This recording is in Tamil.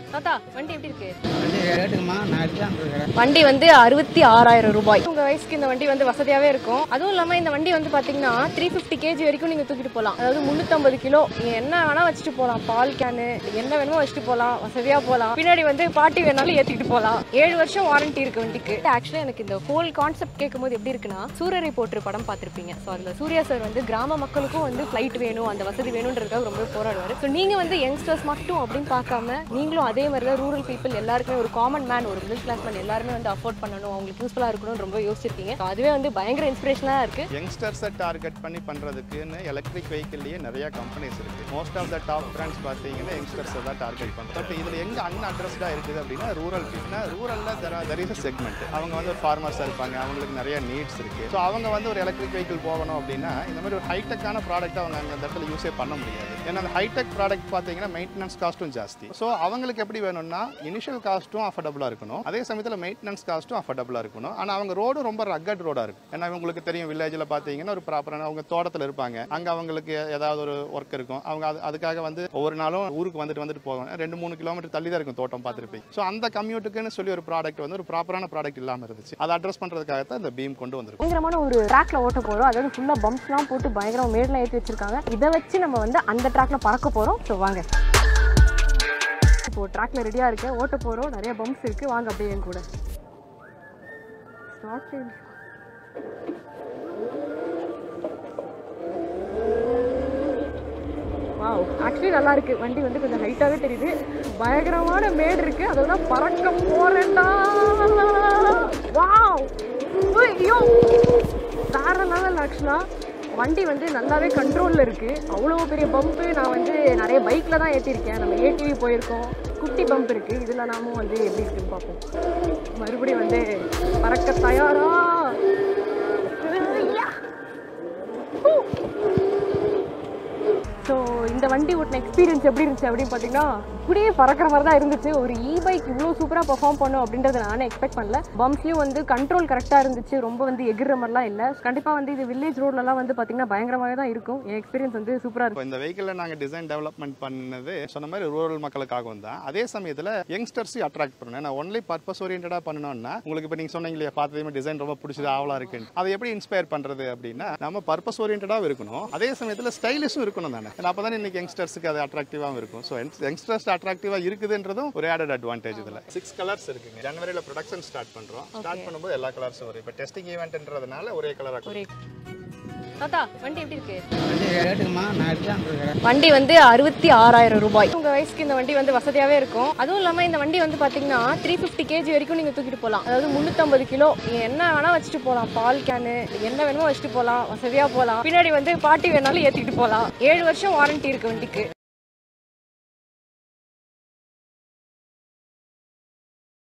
தாத்தா வண்டி எப்படி இருக்கு வண்டி ரேட்டுக்குமா நான் எடுத்துதான் இருக்கிறேன் வண்டி வந்து அறுபத்தி ஆறாயிரம் ரூபாய் உங்க வயசுக்கு இந்த வண்டி வந்து வசதியாவே இருக்கும் அதுவும் இல்லாம இந்த வண்டி வந்து பாத்தீங்கன்னா த்ரீ பிப்டி கேஜி வரைக்கும் நீங்க தூக்கிட்டு போகலாம் அதாவது முன்னூத்தம்பது கிலோ நீங்க என்ன வேணா வச்சுட்டு போகலாம் பால் கேனு என்ன வேணுமோ வச்சுட்டு போகலாம் வசதியா போகலாம் பின்னாடி வந்து பாட்டி வேணாலும் ஏத்திட்டு போகலாம் ஏழு வருஷம் வாரண்டி இருக்கு வண்டிக்கு ஆக்சுவலா எனக்கு இந்த ஹோல் கான்செப்ட் கேட்கும்போது எப்படி இருக்குன்னா சூரரை போற்று படம் பார்த்திருப்பீங்க ஸோ அதுல சூர்யா சார் வந்து கிராம மக்களுக்கும் வந்து ஃபிளைட் வேணும் அந்த வசதி வேணுன்றதுக்காக ரொம்ப போராடுவார் ஸோ நீங்க வந்து யங்ஸ்டர்ஸ் மட்டும் அப்படின்னு பார்க்காம நீங்களும் அதே மாதிரி தான் ரூரல் பீப்புள் எல்லாருக்குமே ஒரு காமன் மேன் ஒரு மிடில் கிளாஸ் மேன் எல்லாருமே வந்து அஃபோர்ட் பண்ணணும் அவங்களுக்கு யூஸ்ஃபுல்லாக இருக்கணும்னு ரொம்ப யோசிச்சிருக்கீங்க So அதுவே வந்து பயங்கர இன்ஸ்பிரேஷனாக இருக்கு யங்ஸ்டர்ஸை டார்கெட் பண்ணி பண்ணுறதுக்குன்னு எலக்ட்ரிக் வெஹிக்கிள்லேயே நிறைய கம்பெனிஸ் இருக்குது most of the top brands பார்த்தீங்கன்னா யங்ஸ்டர்ஸை தான் டார்கெட் பண்ணுறோம் பட் இதில் எங்கே அன்அட்ரஸ்டாக இருக்குது அப்படின்னா ரூரல் பீப்னா ரூரலில் தெர் தெர் இஸ் செக்மெண்ட் அவங்க வந்து ஒரு ஃபார்மர்ஸாக இருப்பாங்க அவங்களுக்கு நிறைய நீட்ஸ் இருக்குது ஸோ அவங்க வந்து ஒரு எலக்ட்ரிக் வெஹிக்கிள் போகணும் அப்படின்னா இந்த மாதிரி ஒரு ஹைடெக்கான ப்ராடக்ட் அவங்க அந்த இடத்துல யூஸே பண்ண முடியாது ஏன்னா அந்த ஹைடெக் ப்ராடக்ட் பார்த்தீங்கன்னா மெயின்டெனன்ஸ் காஸ்ட்டும் ஜாஸ்தி ஸோ அவங்களுக்கு எப்படி வேணும்னா இனிஷியல் காஸ்ட்டும் அஃபர்டபுளாக இருக்கணும் அதே சமயத்தில் மெயின்டெனன்ஸ் காஸ்ட்டும் அஃபர்டபுளாக இருக்கணும் ஆனால் அவங்க ரோடும் ரொம்ப ரக்கட் ரோடாக இருக்கும் ஏன்னா உங்களுக்கு தெரியும் வில்லேஜில் பார்த்தீங்கன்னா ஒரு ப்ராப்பரான அவங்க தோட்டத்தில் இருப்பாங்க அங்கே அவங்களுக்கு ஏதாவது ஒரு ஒர்க் இருக்கும் அவங்க அது அதுக்காக வந்து ஒவ்வொரு நாளும் ஊருக்கு வந்துட்டு வந்துட்டு போவாங்க ரெண்டு மூணு கிலோமீட்டர் தள்ளி தான் இருக்கும் தோட்டம் பார்த்துருப்பீங்க ஸோ அந்த கம்யூட்டுக்குன்னு சொல்லி ஒரு ப்ராடக்ட் வந்து ஒரு ப்ராப்பரான ப்ராடக்ட் இல்லாமல் இருந்துச்சு அதை அட்ரஸ் பண்ணுறதுக்காக தான் இந்த பீம் கொண்டு வந்திருக்கும் பயங்கரமான ஒரு ட்ராக்ல ஓட்ட போறோம் அதாவது ஃபுல்லா பம்ப்ஸ்லாம் போட்டு பயங்கரமா மேட்லாம் ஏற்றி வச்சிருக்காங்க இதை வச்சு நம்ம வந்து அந்த ட்ராக்ல பறக்க போறோம் ஸோ வாங்க இப்போ ட்ராக்ல ரெடியா இருக்கு ஓட்ட போறோம் நிறைய பம்ப்ஸ் இருக்கு வாங்க அப்படியே என் கூட Start it. வாவ் ஆக்சுவலி நல்லா இருக்கு வண்டி வந்து கொஞ்சம் ஹைட்டாவே தெரியுது பயங்கரமான மேடு இருக்கு அதோட பறக்க போறேன்டா வாவ் ஐயோ வேற லெவல் ஆக்சுவலா வண்டி வந்து நல்லாவே கண்ட்ரோலில் இருக்கு அவ்வளோ பெரிய பம்பு நான் வந்து நிறைய பைக்கில் தான் ஏற்றிருக்கேன் நம்ம ஏடிவி போயிருக்கோம் குட்டி பம்ப் இருக்கு இதில் நாமும் வந்து எப்படி இருக்குன்னு பார்ப்போம் மறுபடியும் வந்து பறக்க தயாரா ஐயா! ஹூ! ஸோ இந்த வண்டி ஓட்டின எக்ஸ்பீரியன்ஸ் எப்படி இருந்துச்சு அப்படின்னு பார்த்தீங்கன்னா இப்படியே பறக்கிற மாதிரி தான் இருந்துச்சு ஒரு இ பைக் இவ்வளோ சூப்பராக பெர்ஃபார்ம் பண்ணும் அப்படின்றத நானே எக்ஸ்பெக்ட் பண்ணல பம்ப்ஸ்லையும் வந்து கண்ட்ரோல் கரெக்டாக இருந்துச்சு ரொம்ப வந்து எகிற மாதிரிலாம் இல்லை கண்டிப்பாக வந்து இது வில்லேஜ் ரோட்லலாம் வந்து பார்த்தீங்கன்னா பயங்கரமாகவே தான் இருக்கும் என் எக்ஸ்பீரியன்ஸ் வந்து சூப்பராக இருக்கும் இப்போ இந்த வெஹிக்கிளில் நாங்கள் டிசைன் டெவலப்மெண்ட் பண்ணது சொன்ன மாதிரி ரூரல் மக்களுக்காகவும் தான் அதே சமயத்தில் யங்ஸ்டர்ஸையும் அட்ராக்ட் பண்ணணும் ஏன்னா ஒன்லி பர்பஸ் ஓரியன்டாக பண்ணணும்னா உங்களுக்கு இப்போ நீங்கள் சொன்னீங்க இல்லையா பார்த்ததுமே டிசைன் ரொம்ப பிடிச்சது ஆவலாக இருக்குன்னு அதை எப்படி இன்ஸ்பயர் பண்ணுறது அப்படின்னா நம்ம பர்பஸ் ஓரியன்டாகவும் இருக்கணும் அதே சமயத்தில் ஸ்டைலிஷும் இருக்கணும் தானே ஏன்னா அப்போ தான் இன்னைக்கு யங்ஸ்டர்ஸுக்கு அது அட்ராக்டிவாகவும் இருக்கும் ஸோ யங்ஸ்டர்ஸ் அட்ராக்டிவாக இருக்குதுன்றதும் ஒரு ஆடட் அட்வான்டேஜ் இதில் சிக்ஸ் கலர்ஸ் இருக்குங்க ஜனவரியில் ப்ரொடக்ஷன் ஸ்டார்ட் பண்ணுறோம் ஸ்டார்ட் பண்ணும்போது எல்லா கலர்ஸும் வரும் இப்போ டெஸ்டிங் ஈவெண்ட்ன்றதுனால ஒரே கலராக ஒரே தாத்தா வண்டி எப்படி இருக்கு வண்டி ரேட்டுக்குமா நான் எடுத்துதான் இருக்கிறேன் வண்டி வந்து அறுபத்தி ஆறாயிரம் ரூபாய் உங்க வயசுக்கு இந்த வண்டி வந்து வசதியாவே இருக்கும் அதுவும் இல்லாம இந்த வண்டி வந்து பாத்தீங்கன்னா த்ரீ பிப்டி கேஜி வரைக்கும் நீங்க தூக்கிட்டு போகலாம் அதாவது முன்னூத்தம்பது கிலோ நீங்க என்ன வேணா வச்சுட்டு போகலாம் பால் கேனு என்ன வேணுமோ வச்சுட்டு போகலாம் வசதியா போகலாம் பின்னாடி வந்து பாட்டி வேணாலும் ஏத்திட்டு போகலாம் ஏழு வருஷம் வாரண்டி இருக்கு வண்டிக்கு